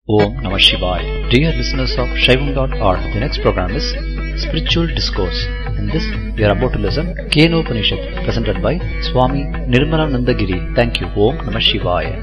Om Namah Shivaya. Dear listeners of Shaivam.org, the next program is Spiritual Discourse. In this, we are about to listen Keno Upanishad, presented by Swami Nirmalanandagiri. Thank you. Om Namah Shivaya.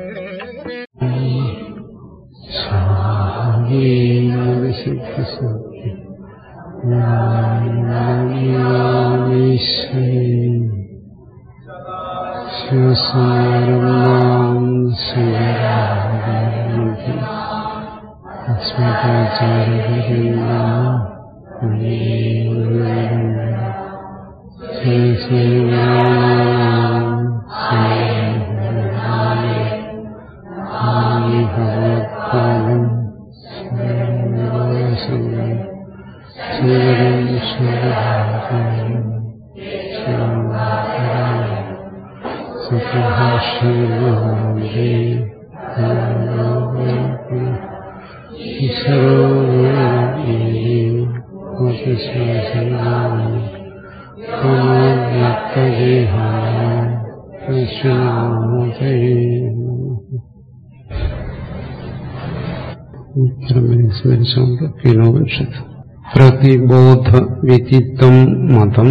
സ്മരിച്ചുകൊണ്ട് കിലോപനിഷത്ത് പ്രതിബോധ വിദിത്തം മതം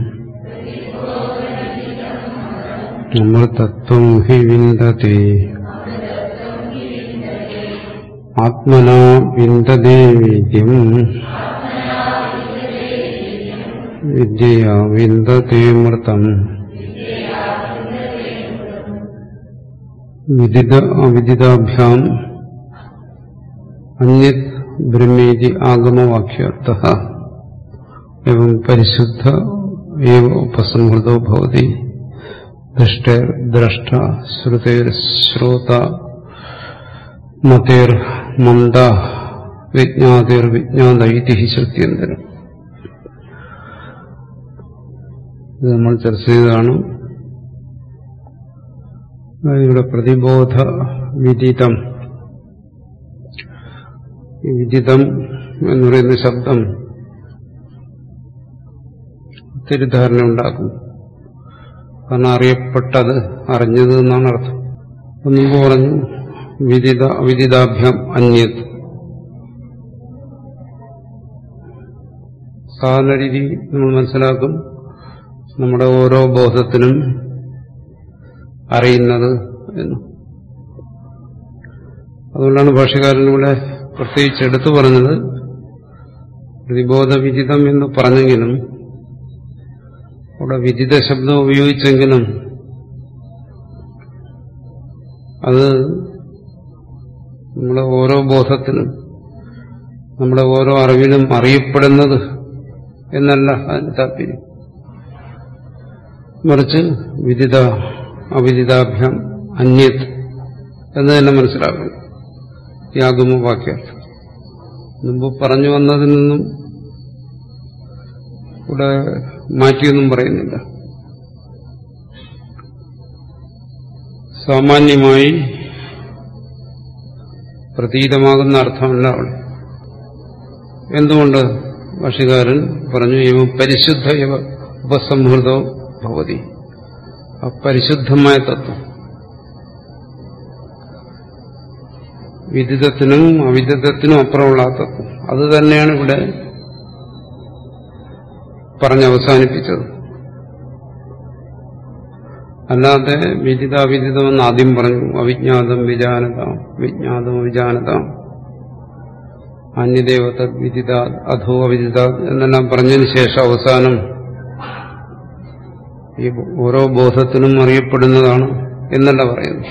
അമൃതത്വം he വിന്ദതി ആത്മനാ വിന്ദതേ വിദ്യം വിദ്യയാ വിന്ദതേ മൃതം വിദിത അവിദിതാഭ്യാം അന്യത് ബ്രഹ്മേതി ആഗമവാക്യാർത്ഥ എവം പരിശുദ്ധ ഏവ ഉപസംഹൃതോ ഭവതി ദൃഷ്ടേർ ദ്രഷ്ട ശ്രുതേർ ശ്രോത മതേർ മന്ദ വിജ്ഞാതേർ വിജ്ഞാത ഇതി ശ്രുത്യന്തരം ഇത് നമ്മൾ ചർച്ച ചെയ്തതാണ് ഇവിടെ പ്രതിബോധ വിദിതം ഈ വിദിതം എന്ന് പറയുന്ന ശബ്ദം തിരുധാരണ ഉണ്ടാക്കും കാരണം അറിയപ്പെട്ടത് അറിഞ്ഞത് എന്നാണ് അർത്ഥം മുമ്പ് പറഞ്ഞു വിദിത അവിദിതാഭ്യം അന്യത് സാധാരണ രീതി നമ്മൾ മനസ്സിലാക്കും നമ്മുടെ ഓരോ ബോധത്തിനും അറിയുന്നത് എന്ന് അതുകൊണ്ടാണ് ഭാഷകാരൻ ഇവിടെ പ്രത്യേകിച്ച് എടുത്തു പറഞ്ഞത് പ്രതിബോധ വിദിതം എന്ന് പറഞ്ഞെങ്കിലും അവിടെ വിദിത ശബ്ദം ഉപയോഗിച്ചെങ്കിലും അത് നമ്മുടെ ഓരോ ബോധത്തിനും നമ്മുടെ ഓരോ അറിവിനും അറിയപ്പെടുന്നത് എന്നല്ല അതിന് താല്പര്യം മറിച്ച് വിദിത അവിദിതാഭ്യാം അന്യത് എന്ന് തന്നെ മനസ്സിലാക്കണം യാഗമ വാക്യാർത്ഥം മുമ്പ് പറഞ്ഞു വന്നതിൽ നിന്നും ഇവിടെ മാറ്റിയൊന്നും പറയുന്നില്ല സാമാന്യമായി പ്രതീതമാകുന്ന അർത്ഥമല്ല അവിടെ എന്തുകൊണ്ട് ഭാഷകാരൻ പറഞ്ഞു ഇവ പരിശുദ്ധ ഇവ ഉപസംഹൃതോ ഭവതി ആ പരിശുദ്ധമായ തത്വം വിദിതത്തിനും അവിദിതത്തിനും അപ്പുറമുള്ള ആ തത്വം അത് തന്നെയാണ് ഇവിടെ പറഞ്ഞവസാനിപ്പിച്ചത് അല്ലാതെ വിദിത അവിദിതമെന്ന് ആദ്യം പറഞ്ഞു അവിജ്ഞാതം വിജാനത വിജ്ഞാതം വിജാനത അന്യദേവത വിദിത അധോ അവിദിത എന്നെല്ലാം പറഞ്ഞതിന് ശേഷം അവസാനം ഈ ഓരോ ബോധത്തിനും അറിയപ്പെടുന്നതാണ് എന്നല്ല പറയുന്നു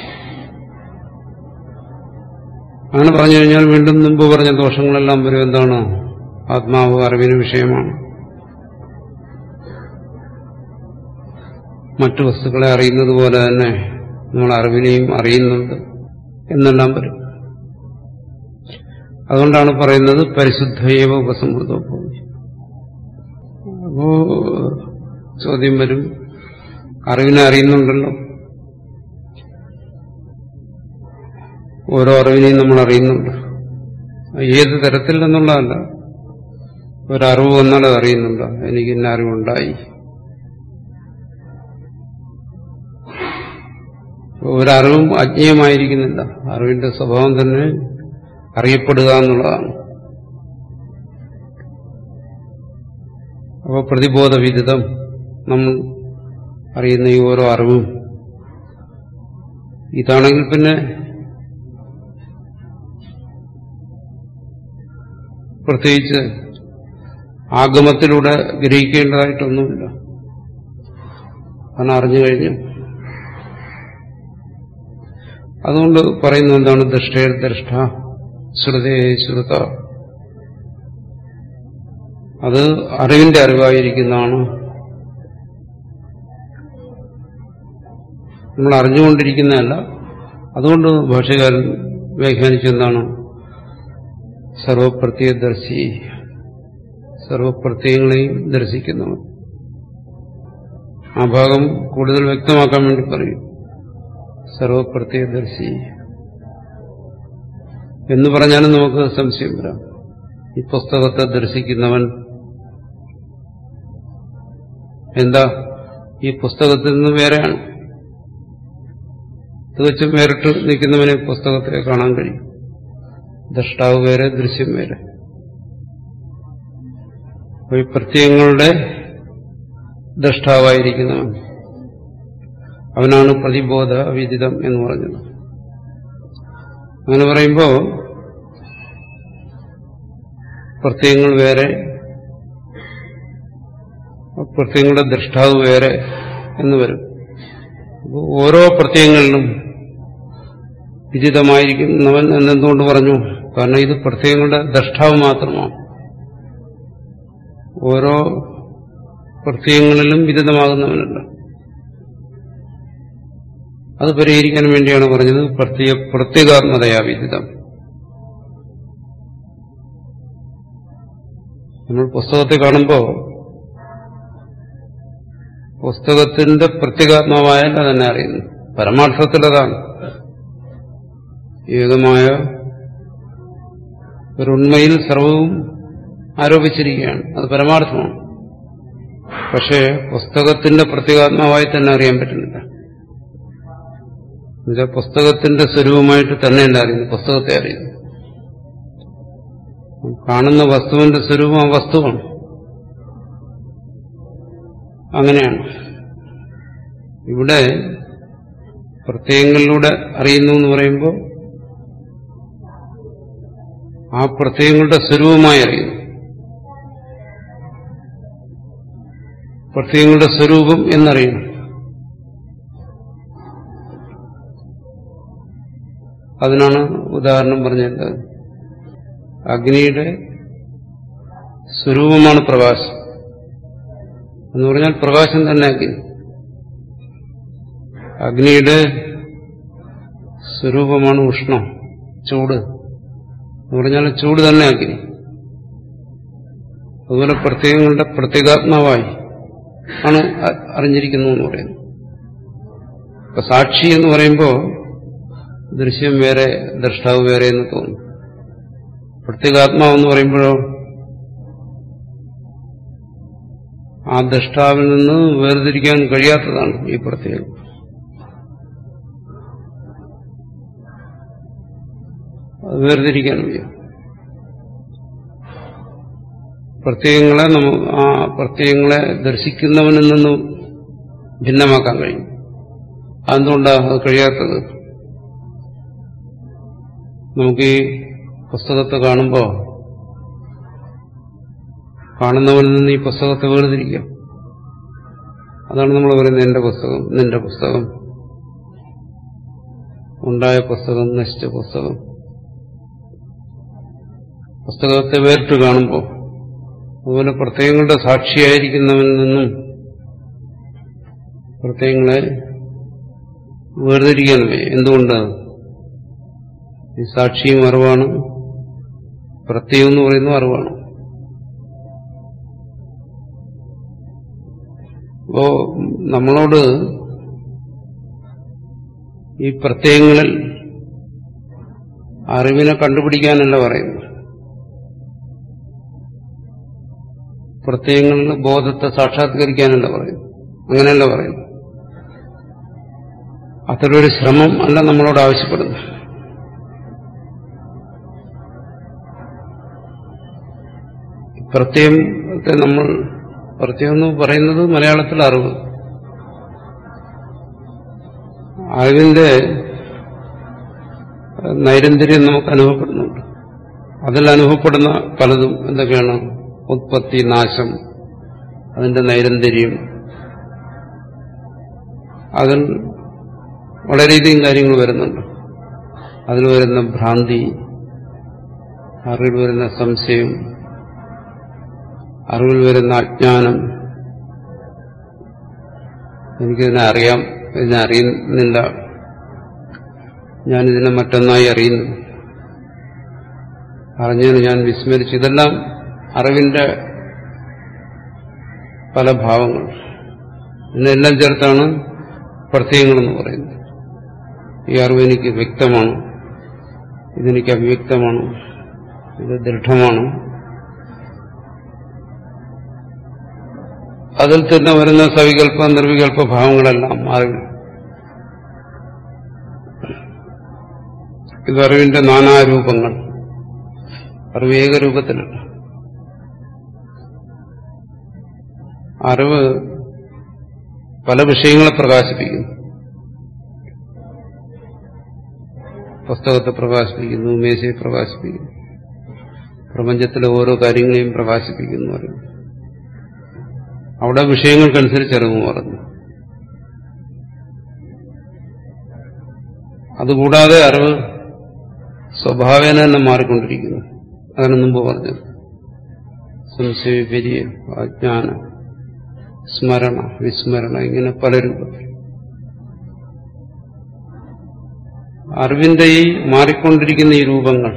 അങ്ങനെ പറഞ്ഞു കഴിഞ്ഞാൽ വീണ്ടും മുമ്പ് പറഞ്ഞ ദോഷങ്ങളെല്ലാം വരും എന്താണ് ആത്മാവ് അറിവിന് വിഷയമാണ് മറ്റു വസ്തുക്കളെ അറിയുന്നത് പോലെ തന്നെ നമ്മൾ അറിവിനെയും അറിയുന്നുണ്ട് എന്നെല്ലാം വരും അതുകൊണ്ടാണ് പറയുന്നത് പരിശുദ്ധയേവ ഉപസമൃദ്ധം അപ്പോ ചോദ്യം വരും അറിവിനെ അറിയുന്നുണ്ടല്ലോ ഓരോ അറിവിനെയും നമ്മൾ അറിയുന്നുണ്ട് ഏത് തരത്തിൽ എന്നുള്ളതല്ല ഒരറിവ് വന്നാൽ അത് അറിയുന്നുണ്ട് എനിക്ക് ഇന്ന അറിവുണ്ടായി ഒരറിവും അജ്ഞേയമായിരിക്കുന്നില്ല അറിവിന്റെ സ്വഭാവം തന്നെ അറിയപ്പെടുക എന്നുള്ളതാണ് അപ്പോൾ പ്രതിബോധ വിദിതം നമ്മൾ അറിയുന്ന ഈ ഓരോ അറിവും ഇതാണെങ്കിൽ പിന്നെ പ്രത്യേകിച്ച് ആഗമത്തിലൂടെ ഗ്രഹിക്കേണ്ടതായിട്ടൊന്നുമില്ല കാരണം അറിഞ്ഞു കഴിഞ്ഞു അതുകൊണ്ട് പറയുന്നത് എന്താണ് ദൃഷ്ടേർ ദ്രഷ്ട ശ്രുതേ ശ്രുത അത് അറിവിന്റെ അറിവായിരിക്കുന്നതാണ് നമ്മൾ അറിഞ്ഞുകൊണ്ടിരിക്കുന്നതല്ല അതുകൊണ്ട് ഭാഷകാരൻ വ്യാഖ്യാനിച്ചെന്താണ് സർവപ്രത്യദർശി സർവപ്രത്യയങ്ങളെയും ദർശിക്കുന്നവൻ ആ ഭാഗം കൂടുതൽ വ്യക്തമാക്കാൻ വേണ്ടി പറയും സർവപ്രത്യദർശി എന്ന് പറഞ്ഞാലും നമുക്ക് സംശയം വരാം ഈ പുസ്തകത്തെ ദർശിക്കുന്നവൻ എന്താ ഈ പുസ്തകത്തിൽ നിന്ന് വേറെയാണ് തികച്ചും വേറിട്ട് നിൽക്കുന്നവനെ പുസ്തകത്തെ കാണാൻ കഴിയും ദ്രഷ്ടാവ് വേറെ ദൃശ്യം വേറെ അപ്പോൾ ഈ പ്രത്യയങ്ങളുടെ ദ്രഷ്ടാവായിരിക്കുന്നവൻ അവനാണ് പ്രതിബോധ വിദിതം എന്ന് പറഞ്ഞത് അങ്ങനെ പറയുമ്പോൾ പ്രത്യയങ്ങൾ വേറെ പ്രത്യയങ്ങളുടെ ദ്രഷ്ടാവ് വേറെ എന്ന് വരും അപ്പോൾ ഓരോ പ്രത്യയങ്ങളിലും വിദിതമായിരിക്കുന്നവൻ എന്നെന്തുകൊണ്ട് പറഞ്ഞു കാരണം ഇത് പ്രത്യയങ്ങളുടെ ദ്രഷ്ടാവ് മാത്രമാണ് ഓരോ പ്രത്യയങ്ങളിലും വിദിതമാകുന്നവനല്ല അത് പരിഹരിക്കാൻ വേണ്ടിയാണ് പറഞ്ഞത് പ്രത്യേക പ്രത്യേകാത്മതയാ വിദിതം നമ്മൾ പുസ്തകത്തെ കാണുമ്പോൾ പുസ്തകത്തിന്റെ പ്രത്യേകാത്മാവായാലും അതന്നെ അറിയുന്നു പരമാർത്ഥത്തിലതാണ് ഏകമായ ഒരു ഉണ്മയിൽ സർവവും ആരോപിച്ചിരിക്കുകയാണ് അത് പരമാർത്ഥമാണ് പക്ഷേ പുസ്തകത്തിന്റെ പ്രത്യേകാത്മാവായി തന്നെ അറിയാൻ പറ്റുന്നില്ല എന്നുവെച്ചാൽ പുസ്തകത്തിന്റെ സ്വരൂപമായിട്ട് തന്നെയല്ല അറിയുന്നു പുസ്തകത്തെ അറിയുന്നു കാണുന്ന വസ്തുവിന്റെ സ്വരൂപം ആ വസ്തുവാണ് അങ്ങനെയാണ് ഇവിടെ പ്രത്യയങ്ങളിലൂടെ അറിയുന്നു എന്ന് പറയുമ്പോൾ ആ പ്രത്യയങ്ങളുടെ സ്വരൂപമായി അറിയുന്നു പ്രത്യയങ്ങളുടെ സ്വരൂപം എന്നറിയണം അതിനാണ് ഉദാഹരണം പറഞ്ഞത് അഗ്നിയുടെ സ്വരൂപമാണ് പ്രകാശം എന്ന് പറഞ്ഞാൽ പ്രകാശം തന്നെ അഗ്നി അഗ്നിയുടെ സ്വരൂപമാണ് ഉഷ്ണം ചൂട് എന്ന് പറഞ്ഞാൽ ചൂട് തന്നെ അഗ്നി അതുപോലെ പ്രത്യേകങ്ങളുടെ പ്രത്യേകാത്മാവായി ആണ് അറിഞ്ഞിരിക്കുന്നു എന്ന് പറയുന്നത് ഇപ്പൊ സാക്ഷി എന്ന് പറയുമ്പോൾ ദൃശ്യം വേറെ ദ്രഷ്ടാവ് വേറെ എന്ന് തോന്നും പ്രത്യേകാത്മാവെന്ന് പറയുമ്പോഴോ ആ ദ്രഷ്ടാവിൽ നിന്ന് വേർതിരിക്കാൻ കഴിയാത്തതാണ് ഈ പ്രത്യേകം അത് വേർതിരിക്കാൻ വയ്യ പ്രത്യയങ്ങളെ നമ്മ ആ പ്രത്യയങ്ങളെ ദർശിക്കുന്നവനിൽ നിന്ന് ഭിന്നമാക്കാൻ കഴിയും അതെന്തുകൊണ്ടാണ് അത് കഴിയാത്തത് നമുക്ക് ഈ പുസ്തകത്തെ കാണുമ്പോൾ കാണുന്നവനിൽ നിന്ന് ഈ പുസ്തകത്തെ വേർതിരിക്കാം അതാണ് നമ്മൾ പറയുന്നത് എന്റെ പുസ്തകം നിന്റെ പുസ്തകം ഉണ്ടായ പുസ്തകം നശിച്ച പുസ്തകം പുസ്തകത്തെ വേറിട്ട് കാണുമ്പോൾ അതുപോലെ പ്രത്യയങ്ങളുടെ സാക്ഷിയായിരിക്കുന്നവനിൽ നിന്നും പ്രത്യയങ്ങളെ വേർതിരിക്കാൻ വയ്യ എന്തുകൊണ്ട് ഈ സാക്ഷിയും അറിവാണ് പ്രത്യയം എന്ന് പറയുന്ന അറിവാണ് അപ്പോ നമ്മളോട് ഈ പ്രത്യയങ്ങളിൽ അറിവിനെ കണ്ടുപിടിക്കാനല്ല പറയുന്നത് പ്രത്യയങ്ങളിൽ ബോധത്തെ സാക്ഷാത്കരിക്കാനല്ല പറയുന്നത് അങ്ങനെയല്ല പറയുന്നത് അത്തരൊരു ശ്രമം അല്ല നമ്മളോട് ആവശ്യപ്പെടുന്നത് പ്രത്യയത്തെ നമ്മൾ പ്രത്യയം എന്ന് പറയുന്നത് മലയാളത്തിൽ അറിവ് അറിവിന്റെ നൈരന്തര്യം നമുക്ക് അനുഭവപ്പെടുന്നുണ്ട് അതിൽ അനുഭവപ്പെടുന്ന പലതും എന്തൊക്കെയാണ് ഉത്പത്തി നാശം അതിന്റെ നൈരന്തര്യം അതിൽ വളരെയധികം കാര്യങ്ങൾ വരുന്നുണ്ട് അതിൽ വരുന്ന ഭ്രാന്തി അറിവിൽ വരുന്ന സംശയം അറിവിൽ വരുന്ന അജ്ഞാനം എനിക്കിതിനെ അറിയാം ഇതിനെ അറിയുന്നില്ല ഞാനിതിനെ മറ്റൊന്നായി അറിയുന്നു അറിഞ്ഞതിന് ഞാൻ വിസ്മരിച്ചു ഇതെല്ലാം അറിവിന്റെ പല ഭാവങ്ങൾ ഇതിനെല്ലാം ചേർത്താണ് പ്രത്യയങ്ങളെന്ന് പറയുന്നത് ഈ അറിവ് എനിക്ക് വ്യക്തമാണ് ഇതെനിക്ക് അവ്യക്തമാണ് ഇത് ദൃഢമാണ് അതിൽ തന്നെ വരുന്ന സവികല്പ നിർവികല്പ ഭാവങ്ങളെല്ലാം അറിവ് ഇത് അറിവിന്റെ നാനാരൂപങ്ങൾ അറിവ് ഏകരൂപത്തിലല്ല അറിവ് പല വിഷയങ്ങളെ പ്രകാശിപ്പിക്കുന്നു പുസ്തകത്തെ പ്രകാശിപ്പിക്കുന്നു മേശയെ പ്രകാശിപ്പിക്കുന്നു പ്രപഞ്ചത്തിലെ ഓരോ കാര്യങ്ങളെയും പ്രകാശിപ്പിക്കുന്നു അറിവ് അവിടെ വിഷയങ്ങൾക്കനുസരിച്ച് അറിവ് മാറുന്നു അതുകൂടാതെ അറിവ് സ്വഭാവേന തന്നെ മാറിക്കൊണ്ടിരിക്കുന്നു അതാണ് മുമ്പ് പറഞ്ഞത് സംശയവിപര്യം അജ്ഞാനം സ്മരണ വിസ്മരണ ഇങ്ങനെ പല രൂപത്തിൽ അറിവിന്റെ ഈ മാറിക്കൊണ്ടിരിക്കുന്ന ഈ രൂപങ്ങൾ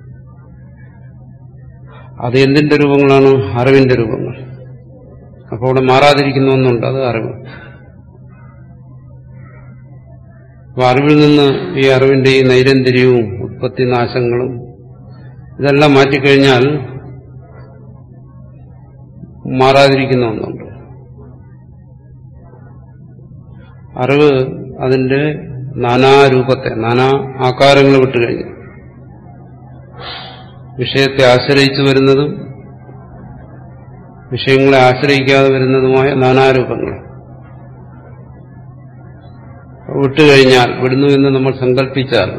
അത് എന്തിന്റെ രൂപങ്ങളാണ് അറിവിന്റെ രൂപങ്ങൾ അപ്പോൾ അവിടെ മാറാതിരിക്കുന്ന ഒന്നുണ്ട് അത് അറിവ് അപ്പൊ അറിവിൽ നിന്ന് ഈ അറിവിന്റെ ഈ നൈരന്തര്യവും ഉത്പത്തി നാശങ്ങളും ഇതെല്ലാം മാറ്റിക്കഴിഞ്ഞാൽ മാറാതിരിക്കുന്ന ഒന്നുണ്ട് അറിവ് അതിന്റെ നാനാരൂപത്തെ നാനാ ആകാരങ്ങൾ വിട്ടുകഴിഞ്ഞു വിഷയത്തെ ആശ്രയിച്ചു വരുന്നതും വിഷയങ്ങളെ ആശ്രയിക്കാതെ വരുന്നതുമായ നാനാരൂപങ്ങൾ വിട്ടുകഴിഞ്ഞാൽ വിടുന്നു എന്ന് നമ്മൾ സങ്കല്പിച്ചാൽ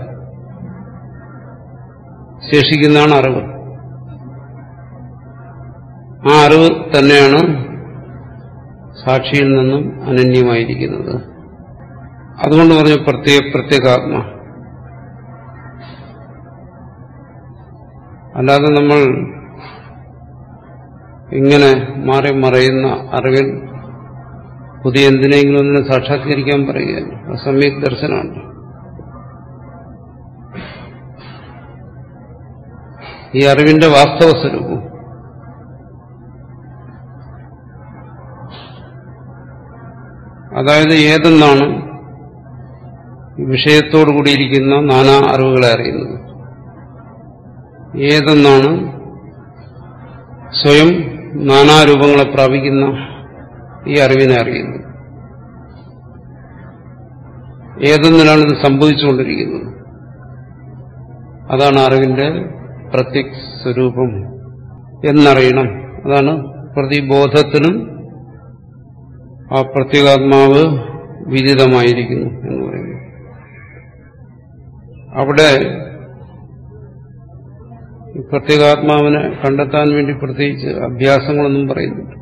ശേഷിക്കുന്നതാണ് അറിവ് ആ അറിവ് തന്നെയാണ് സാക്ഷിയിൽ നിന്നും അനന്യമായിരിക്കുന്നത് അതുകൊണ്ട് പറഞ്ഞു പ്രത്യേക പ്രത്യേകാത്മ അല്ലാതെ നമ്മൾ ഇങ്ങനെ മാറി മറയുന്ന അറിവിൽ പുതിയ എന്തിനെങ്കിലും ഒന്നിനെ സാക്ഷാത്കരിക്കാൻ പറയുകയാണ് അത് സമ്യക് ദർശനമാണ് ഈ അറിവിന്റെ വാസ്തവ സ്വരൂപം അതായത് ഏതെന്നാണ് വിഷയത്തോടു കൂടിയിരിക്കുന്ന നാനാ അറിവുകളെ അറിയുന്നത് ഏതെന്നാണ് സ്വയം നാനാരൂപങ്ങളെ പ്രാപിക്കുന്ന ഈ അറിവിനെ അറിയുന്നത് ഏതെന്നിലാണ് ഇത് സംഭവിച്ചുകൊണ്ടിരിക്കുന്നത് അതാണ് അറിവിന്റെ പ്രത്യക് സ്വരൂപം എന്നറിയണം അതാണ് പ്രതിബോധത്തിനും ആ പ്രത്യേകാത്മാവ് വിദിതമായിരിക്കുന്നു എന്ന് പറയുന്നു അവിടെ ഈ പ്രത്യേകാത്മാവിനെ കണ്ടെത്താൻ വേണ്ടി പ്രത്യേകിച്ച് അഭ്യാസങ്ങളൊന്നും പറയുന്നുണ്ട്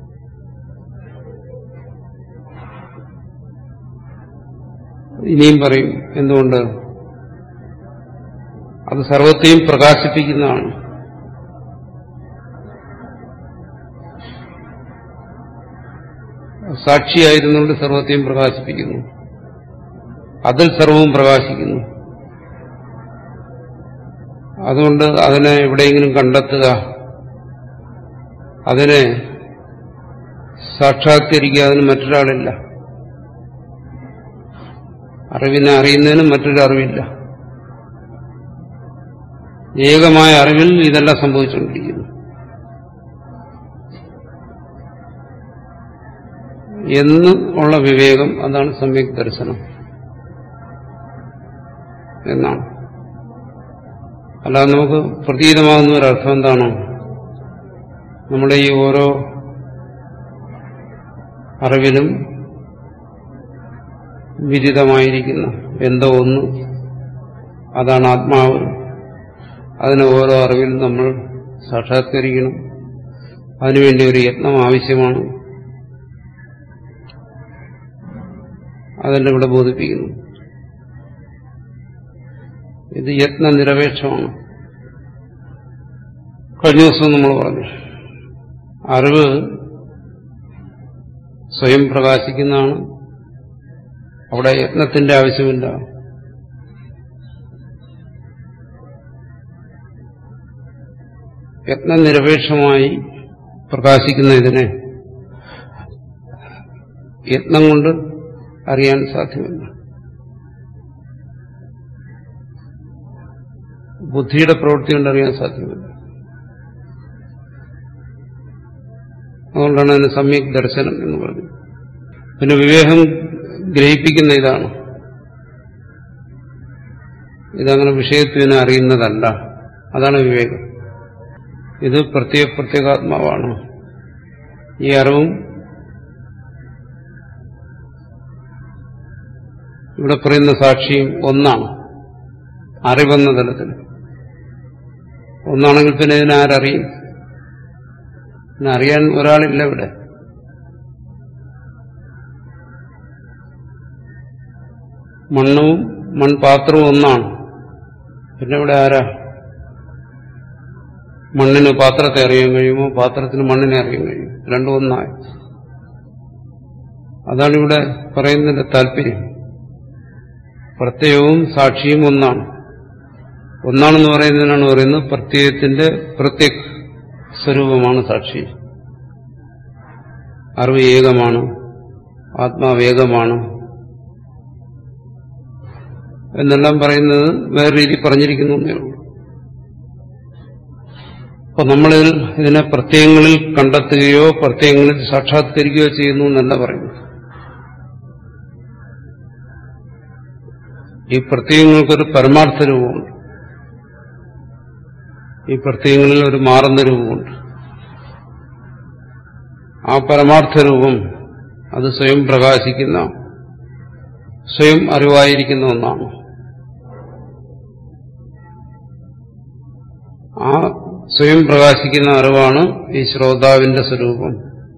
ഇനിയും പറയും എന്തുകൊണ്ട് അത് സർവത്തെയും പ്രകാശിപ്പിക്കുന്നതാണ് സാക്ഷിയായിരുന്നുകൊണ്ട് സർവത്തെയും പ്രകാശിപ്പിക്കുന്നു അതിൽ സർവവും പ്രകാശിക്കുന്നു അതുകൊണ്ട് അതിനെ എവിടെയെങ്കിലും കണ്ടെത്തുക അതിനെ സാക്ഷാത്കരിക്കുക അതിന് മറ്റൊരാളില്ല അറിവിനെ അറിയുന്നതിനും മറ്റൊരു അറിവില്ല ഏകമായ അറിവിൽ ഇതെല്ലാം സംഭവിച്ചുകൊണ്ടിരിക്കുന്നു എന്ന് ഉള്ള വിവേകം അതാണ് സമ്യക് ദർശനം എന്നാണ് അല്ലാതെ നമുക്ക് പ്രതീതമാകുന്ന ഒരർത്ഥം എന്താണോ നമ്മുടെ ഈ ഓരോ അറിവിലും വിദിതമായിരിക്കുന്ന എന്തോ ഒന്ന് അതാണ് ആത്മാവ് അതിനെ ഓരോ അറിവിലും നമ്മൾ സാക്ഷാത്കരിക്കണം അതിനുവേണ്ടി ഒരു യത്നം ആവശ്യമാണ് അതെല്ലാം ഇവിടെ ബോധിപ്പിക്കുന്നു ഇത് യത്നനിരപേക്ഷമാണ് കഴിഞ്ഞ ദിവസം നമ്മൾ പറഞ്ഞു അറിവ് സ്വയം പ്രകാശിക്കുന്നതാണ് അവിടെ യത്നത്തിന്റെ ആവശ്യമില്ല യത്നനിരപേക്ഷമായി പ്രകാശിക്കുന്ന ഇതിനെ യത്നം കൊണ്ട് അറിയാൻ സാധ്യമല്ല ബുദ്ധിയുടെ പ്രവൃത്തി കൊണ്ട് അറിയാൻ സാധ്യമല്ല അതുകൊണ്ടാണ് അതിന് സമ്യക് ദർശനം എന്ന് പറഞ്ഞത് പിന്നെ വിവേകം ഗ്രഹിപ്പിക്കുന്ന ഇതാണ് ഇതങ്ങനെ വിഷയത്വനെ അറിയുന്നതല്ല അതാണ് വിവേകം ഇത് പ്രത്യേക പ്രത്യേകാത്മാവാണ് ഈ അറിവും ഇവിടെ പറയുന്ന സാക്ഷിയും ഒന്നാണ് അറിവെന്ന തലത്തിൽ ഒന്നാണെങ്കിൽ പിന്നെ ഇതിനെ ആരറിയും പിന്നെ അറിയാൻ ഒരാളില്ല ഇവിടെ മണ്ണും മൺപാത്രവും ഒന്നാണ് പിന്നെ ഇവിടെ ആരാ മണ്ണിന് പാത്രത്തെ അറിയാൻ കഴിയുമോ പാത്രത്തിന് മണ്ണിനെ അറിയാൻ കഴിയും രണ്ടും ഒന്നായി അതാണ് ഇവിടെ പറയുന്നതിന്റെ താല്പര്യം പ്രത്യയവും സാക്ഷിയും ഒന്നാണ് ഒന്നാണെന്ന് പറയുന്നതിനാണ് പറയുന്നത് പ്രത്യയത്തിന്റെ പ്രത്യക് സ്വരൂപമാണ് സാക്ഷി അറിവ് ഏകമാണ് ആത്മാവേകമാണ് എന്നെല്ലാം പറയുന്നത് വേറെ രീതി പറഞ്ഞിരിക്കുന്നു എന്നേ ഉള്ളൂ അപ്പൊ നമ്മളിൽ ഇതിനെ പ്രത്യയങ്ങളിൽ കണ്ടെത്തുകയോ പ്രത്യയങ്ങളിൽ സാക്ഷാത്കരിക്കുകയോ ചെയ്യുന്നു എന്നല്ല പറയുന്നത് ഈ പ്രത്യയങ്ങൾക്കൊരു പരമാർത്ഥ രൂപമുണ്ട് ഈ പ്രത്യയങ്ങളിൽ ഒരു മാറുന്ന രൂപമുണ്ട് ആ പരമാർത്ഥ രൂപം അത് സ്വയം പ്രകാശിക്കുന്ന സ്വയം അറിവായിരിക്കുന്ന ഒന്നാണ് ആ സ്വയം പ്രകാശിക്കുന്ന അറിവാണ് ഈ ശ്രോതാവിന്റെ സ്വരൂപം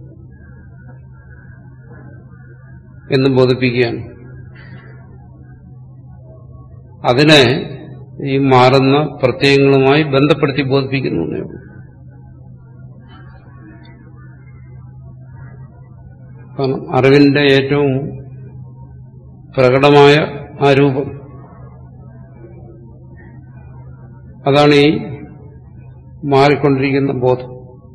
എന്ന് ബോധിപ്പിക്കുകയാണ് അതിനെ ഈ മാറുന്ന പ്രത്യയങ്ങളുമായി ബന്ധപ്പെടുത്തി ബോധിപ്പിക്കുന്നു എന്നേ ഉള്ളൂ കാരണം അറിവിന്റെ ഏറ്റവും പ്രകടമായ ആ രൂപം അതാണ് ഈ മാറിക്കൊണ്ടിരിക്കുന്ന ബോധം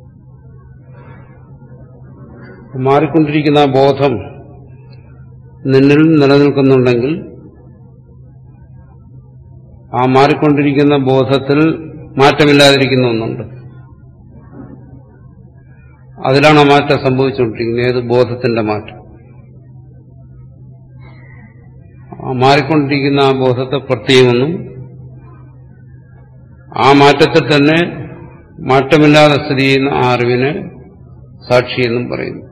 മാറിക്കൊണ്ടിരിക്കുന്ന ആ ബോധം നിന്നിൽ നിലനിൽക്കുന്നുണ്ടെങ്കിൽ ആ മാറിക്കൊണ്ടിരിക്കുന്ന ബോധത്തിൽ മാറ്റമില്ലാതിരിക്കുന്ന ഒന്നുണ്ട് അതിലാണ് ആ മാറ്റം സംഭവിച്ചുകൊണ്ടിരിക്കുന്നത് ഏത് ബോധത്തിന്റെ മാറ്റം ആ മാറിക്കൊണ്ടിരിക്കുന്ന ആ ബോധത്തെ പ്രത്യേകമെന്നും ആ മാറ്റത്തിൽ തന്നെ മാറ്റമില്ലാതെ സ്ഥിതി ചെയ്യുന്ന ആ അറിവിനെ സാക്ഷിയെന്നും പറയുന്നു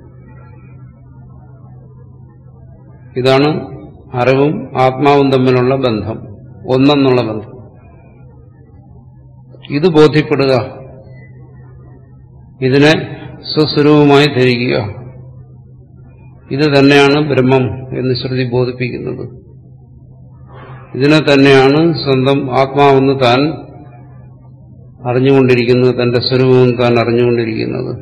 ഇതാണ് അറിവും ആത്മാവും തമ്മിലുള്ള ബന്ധം ഒന്നെന്നുള്ള ബന്ധം ഇത് ബോധ്യപ്പെടുക ഇതിനെ സ്വസ്വരൂപമായി ധരിക്കുക ഇത് തന്നെയാണ് ബ്രഹ്മം എന്ന് ശ്രുതി ബോധിപ്പിക്കുന്നത് ഇതിനെ തന്നെയാണ് സ്വന്തം ആത്മാവെന്ന് താൻ അറിഞ്ഞുകൊണ്ടിരിക്കുന്നത് തന്റെ സ്വരൂപവും താൻ അറിഞ്ഞുകൊണ്ടിരിക്കുന്നത്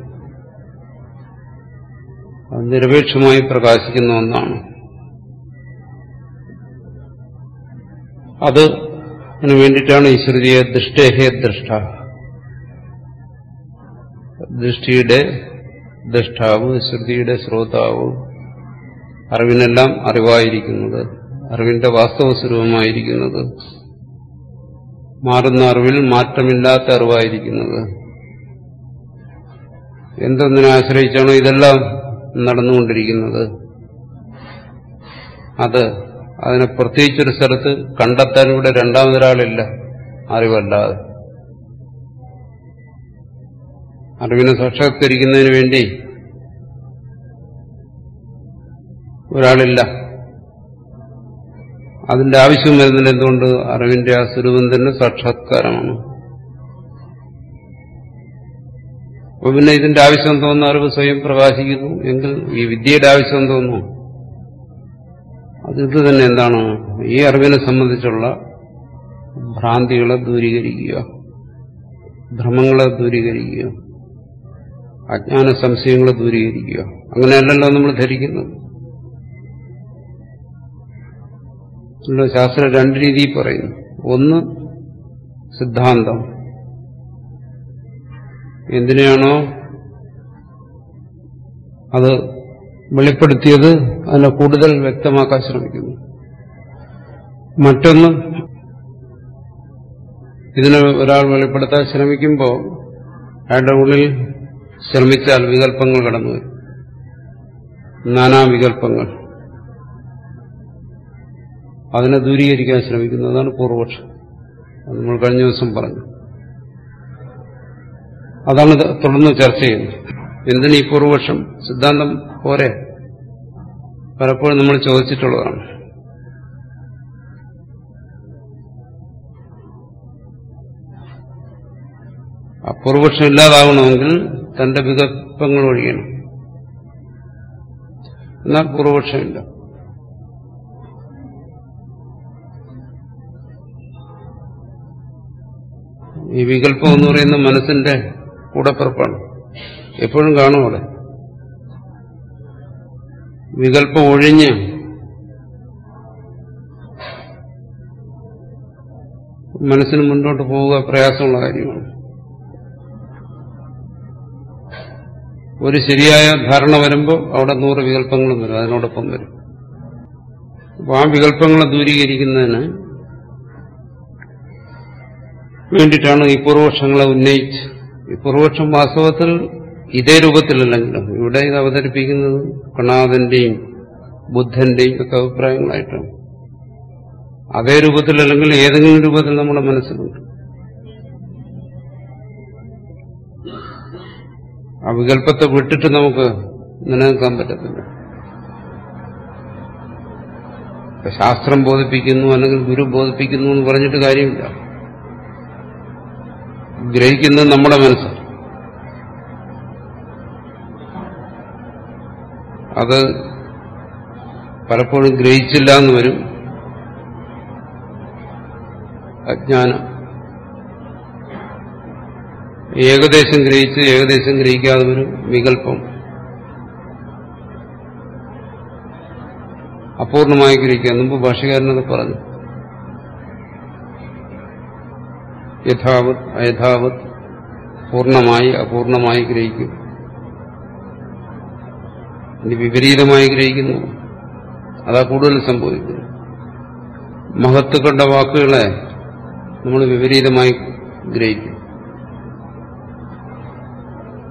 അത് നിരപേക്ഷമായി പ്രകാശിക്കുന്ന ഒന്നാണ് അത് അതിനു വേണ്ടിയിട്ടാണ് ഈ ശ്രുതിയെ ദൃഷ്ടേഹേ ദൃഷ്ട ദൃഷ്ടിയുടെ ദൃഷ്ടാവ് ശ്രുതിയുടെ ശ്രോതാവ് അറിവിനെല്ലാം അറിവായിരിക്കുന്നത് അറിവിന്റെ വാസ്തവ സ്വരൂപമായിരിക്കുന്നത് മാറുന്ന അറിവിൽ മാറ്റമില്ലാത്ത അറിവായിരിക്കുന്നത് എന്തൊന്നിനെ ആശ്രയിച്ചാണോ ഇതെല്ലാം നടന്നുകൊണ്ടിരിക്കുന്നത് അത് അതിനെ പ്രത്യേകിച്ചൊരു സ്ഥലത്ത് കണ്ടെത്താൻ ഇവിടെ രണ്ടാമതൊരാളില്ല അറിവല്ലാതെ അറിവിനെ സാക്ഷാത്കരിക്കുന്നതിന് വേണ്ടി ഒരാളില്ല അതിന്റെ ആവശ്യം വരുന്നില്ല എന്തുകൊണ്ട് അറിവിന്റെ ആ സ്വരൂപം തന്നെ സാക്ഷാത്കാരമാണ് അപ്പൊ പിന്നെ ഇതിന്റെ ആവശ്യം തോന്നുന്ന അറിവ് സ്വയം പ്രകാശിക്കുന്നു എങ്കിൽ ഈ വിദ്യയുടെ ആവശ്യം തോന്നുന്നു അത് ഇത് തന്നെ എന്താണ് ഈ അറിവിനെ സംബന്ധിച്ചുള്ള ഭ്രാന്തികളെ ദൂരീകരിക്കുക ഭ്രമങ്ങളെ ദൂരീകരിക്കുക അജ്ഞാന സംശയങ്ങളെ ദൂരീകരിക്കുക അങ്ങനെയല്ലല്ലോ നമ്മൾ ധരിക്കുന്നത് ശാസ്ത്രം രണ്ട് രീതിയിൽ പറയുന്നു ഒന്ന് സിദ്ധാന്തം എന്തിനാണോ അത് വെളിപ്പെടുത്തിയത് അതിനെ കൂടുതൽ വ്യക്തമാക്കാൻ ശ്രമിക്കുന്നു മറ്റൊന്ന് ഇതിനെ ഒരാൾ വെളിപ്പെടുത്താൻ ശ്രമിക്കുമ്പോൾ അയാളുടെ ഉള്ളിൽ ശ്രമിച്ചാൽ വികല്പങ്ങൾ കടന്നു വരും നാനാ വികല്പങ്ങൾ അതിനെ ദൂരീകരിക്കാൻ ശ്രമിക്കുന്നതാണ് പൂർവപക്ഷം അത് നമ്മൾ കഴിഞ്ഞ ദിവസം പറഞ്ഞു അതാണ് ഇത് തുടർന്ന് ചർച്ച ചെയ്യുന്നത് എന്തിന് ഈ പൂർവപക്ഷം സിദ്ധാന്തം പോരെ പലപ്പോഴും നമ്മൾ ചോദിച്ചിട്ടുള്ളതാണ് ആ പൂർവപക്ഷം ഇല്ലാതാവണമെങ്കിൽ തന്റെ വികല്പങ്ങൾ ഒഴിയണം എന്നാൽ പൂർവപക്ഷമില്ല ഈ വികല്പം എന്ന് പറയുന്ന മനസ്സിന്റെ കൂടപ്പിറപ്പാണ് എപ്പോഴും കാണും അവിടെ വികല്പം ഒഴിഞ്ഞ് മനസ്സിന് മുന്നോട്ട് പോവുക പ്രയാസമുള്ള കാര്യമാണ് ഒരു ശരിയായ ധാരണ വരുമ്പോൾ അവിടെ നൂറ് വികല്പങ്ങളും വരും അതിനോടൊപ്പം വരും അപ്പോൾ ആ വികല്പങ്ങളെ ദൂരീകരിക്കുന്നതിന് വേണ്ടിയിട്ടാണ് ഈ പൂർവപക്ഷങ്ങളെ ഉന്നയിച്ച് ഈ പൂർവപക്ഷം വാസ്തവത്തിൽ ഇതേ രൂപത്തിലല്ലെങ്കിലും ഇവിടെ ഇത് അവതരിപ്പിക്കുന്നത് കണാദന്റെയും ബുദ്ധന്റെയും ഒക്കെ അഭിപ്രായങ്ങളായിട്ടാണ് അതേ രൂപത്തിലല്ലെങ്കിൽ ഏതെങ്കിലും രൂപത്തിൽ നമ്മുടെ മനസ്സിലുണ്ട് ആ വികല്പത്തെ വിട്ടിട്ട് നമുക്ക് നിലനിൽക്കാൻ പറ്റത്തില്ല ശാസ്ത്രം ബോധിപ്പിക്കുന്നു അല്ലെങ്കിൽ ഗുരു ബോധിപ്പിക്കുന്നു എന്ന് പറഞ്ഞിട്ട് കാര്യമില്ല ഗ്രഹിക്കുന്നത് നമ്മുടെ മനസ്സ് അത് പലപ്പോഴും ഗ്രഹിച്ചില്ല എന്ന് വരും അജ്ഞാനം ഏകദേശം ഗ്രഹിച്ച് ഏകദേശം ഗ്രഹിക്കാതെ വരും വികല്പം അപൂർണമായി ഗ്രഹിക്കുക മുമ്പ് ഭാഷകാരനത് പറഞ്ഞു യഥാവത് അയഥാവത് പൂർണ്ണമായി അപൂർണമായി ഗ്രഹിക്കും ഇനി വിപരീതമായി ഗ്രഹിക്കുന്നു അതാ കൂടുതൽ സംഭവിക്കുന്നു മഹത്വക്കളുടെ വാക്കുകളെ നമ്മൾ വിപരീതമായി ഗ്രഹിക്കും